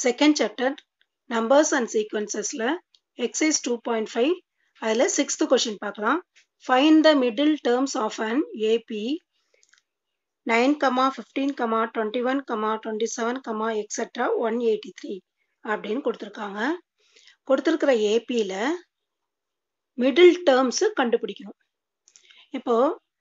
second chapter numbers and சீக்வன்சஸில் exercise two point five அதில் sixth question பார்க்கலாம் find the middle terms of an AP nine comma fifteen comma twenty one comma twenty seven comma extra one eighty three அப்படின்னு கொடுத்துருக்காங்க கொடுத்துருக்கிற ஏபியில் middle terms கண்டுபிடிக்கணும் இப்போ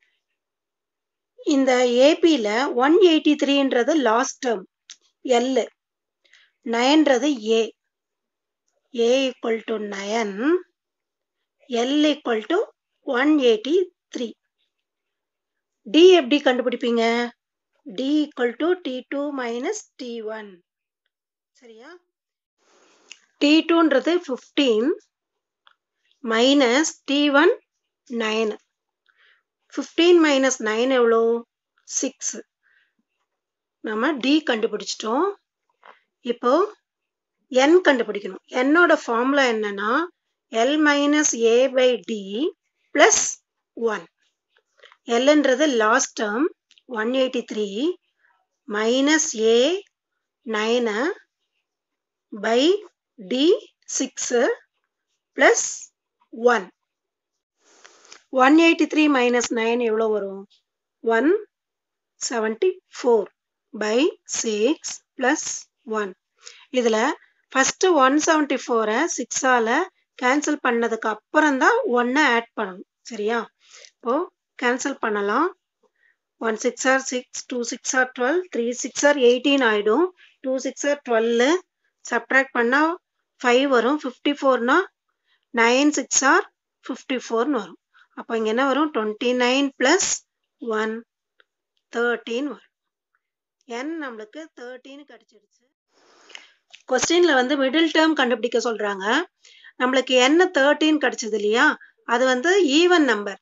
இந்த ஏபியில் ஒன் எயிட்டி த்ரீன்றது லாஸ்ட் டேர்ம் எல் நயன்றது A A equal to nine L equal to one eighty three D எப்படி கண்டுபிடிப்பீங்க D equal to T two minus T one சரியா டி டூன்றது fifteen minus T one nine fifteen minus nine எவ்வளோ six நம்ம D கண்டுபிடிச்சிட்டோம் இப்போ N கண்டுபிடிக்கணும் என்னோட ஃபார்முலா என்னன்னா L minus A by D plus one எல்ன்றது last term one eighty three minus A nine by D six plus one one eighty three minus nine எவ்வளோ வரும் one seventy four by six plus one இதில் first one seventy ஃபோரை சிக்ஸால் cancel பண்ணதுக்கு அப்புறம் தான் ஒன்னை ஆட் பண்ணணும் சரியா இப்போது கேன்சல் பண்ணலாம் one six or six two six or twelve three six or eighteen ஆகிடும் two six or twelve subtract பண்ணால் ஃபைவ் வரும் ஃபிஃப்டி ஃபோர்னா நைன் சிக்ஸ் ஆர் ஃபிஃப்டி ஃபோர்னு வரும் அப்போ இங்கே என்ன வரும் twenty nine plus one thirteen வரும் என் நம்மளுக்கு தேர்ட்டின்னு கிடச்சிடுச்சு கொஸ்டினில் வந்து மிடில் டேர்ம் கண்டுபிடிக்க சொல்கிறாங்க நம்மளுக்கு என்ன தேர்ட்டின் கிடச்சிது இல்லையா அது வந்து even number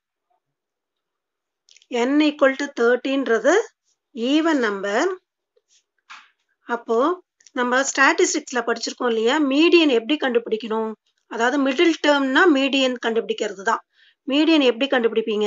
N equal to தேர்ட்டின்றது ஈவன் நம்பர் அப்போ நம்ம ஸ்டாட்டிஸ்டிக்ஸில் படிச்சிருக்கோம் இல்லையா மீடியன் எப்படி கண்டுபிடிக்கணும் அதாவது மிடில் டேர்ம்னா மீடியன் கண்டுபிடிக்கிறது தான் மீடியன் எப்படி கண்டுபிடிப்பீங்க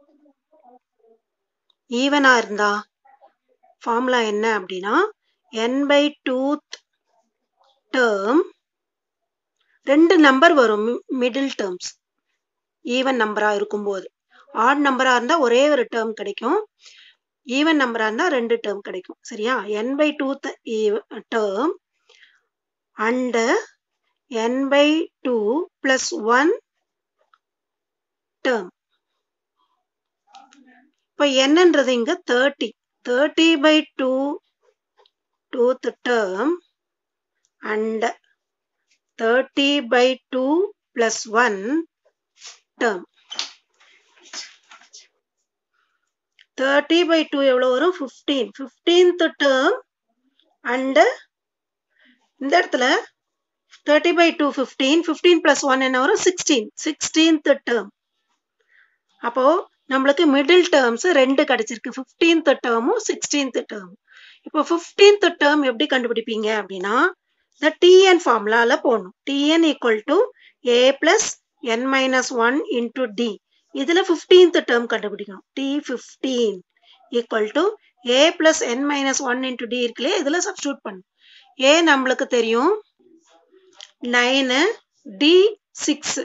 ஈவனா இருந்தா ஃபார்முலா என்ன அப்படின்னா என் பை டூத் டேர்ம் ரெண்டு நம்பர் வரும் மிடில் டேர்ம்ஸ் ஈவன் நம்பரா இருக்கும்போது ஆட் நம்பரா இருந்தா ஒரே ஒரு டேர்ம் கிடைக்கும் ஈவன் நம்பரா இருந்தா ரெண்டு டேர்ம் கிடைக்கும் சரியா N by twoth term and N by two plus one term இப்போ என்னன்றது இங்க thirty thirty by two twoth term and thirty by two plus one term thirty by two எவ்வளோ வரும் ஃபிஃப்டீன் ஃபிஃப்டீன்த் டேர்ம் அண்டு இந்த இடத்துல thirty by two fifteen fifteen plus one என்ன வரும் sixteen sixteenth term அப்போ நம்மளுக்கு மிடில் டேர்ம்ஸ் ரெண்டு கிடைச்சிருக்கு ஃபிஃப்டீன்த் டேர்மும் சிக்ஸ்டீன்த் டேர்ம் இப்போ ஃபிஃப்டீன்த் டேர்ம் எப்படி கண்டுபிடிப்பீங்க அப்படின்னா இந்த டிஎன் ஃபார்முலால போடணும் TN equal to A plus N minus one into D இதில் ஃபிஃப்டீன்த் டேர்ம் கண்டுபிடிக்கணும் T fifteen equal to A plus N minus one into D இருக்குல்லையே இதில் சப்ஸ்டியூட் பண்ணும் ஏ நம்மளுக்கு தெரியும் nine D six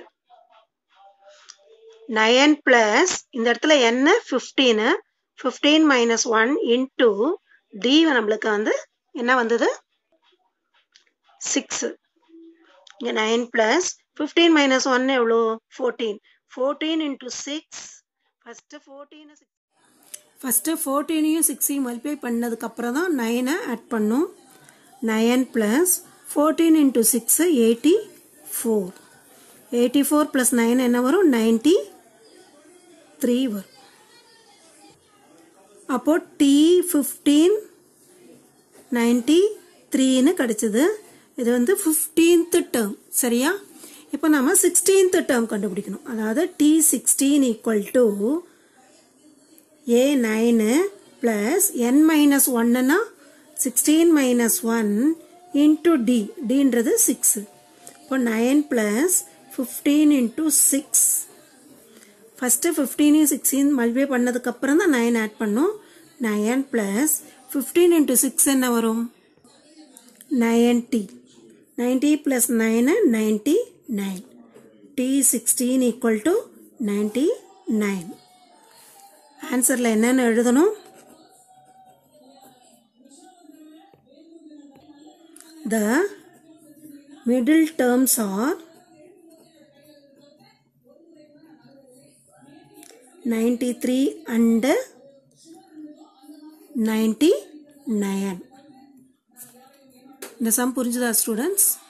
nine plus இந்த இடத்துல என்ன fifteen fifteen minus one into D நம்மளுக்கு வந்து என்ன வந்தது சிக்ஸ் இங்கே nine plus fifteen minus one எவ்வளோ fourteen fourteen into six first fourteen six first ஃபோர்டீனையும் சிக்ஸையும் மல்டிப்ளை பண்ணதுக்கப்புறம் தான் நைனை ஆட் பண்ணும் nine plus fourteen into six eighty four eighty four plus nine என்ன வரும் நைன்டி த்ரீ வரும் அப்போ டி ஃபிஃப்டீன் நைன்டி த்ரீன்னு கிடச்சிது இது வந்து ஃபிஃப்டீன்த்து டேர்ம் சரியா இப்போ நம்ம சிக்ஸ்டீன்த் டேர்ம் கண்டுபிடிக்கணும் அதாவது T sixteen equal to A nine plus N minus ஒன்னுனா sixteen minus one into D டின்றது சிக்ஸு இப்போ nine plus fifteen into six first ஃபிஃப்டீனையும் சிக்ஸையும் மல்டிப்ளை பண்ணதுக்கப்புறம் தான் நைன் ஆட் பண்ணோம் nine plus fifteen into six என்ன வரும் ninety ninety plus nine ninety nine T sixteen equal to ninety nine ஆன்சரில் என்னென்ன எழுதணும் the middle terms are ninety three and ninety nine இந்த சம் புரிஞ்சுதா ஸ்டூடெண்ட்ஸ்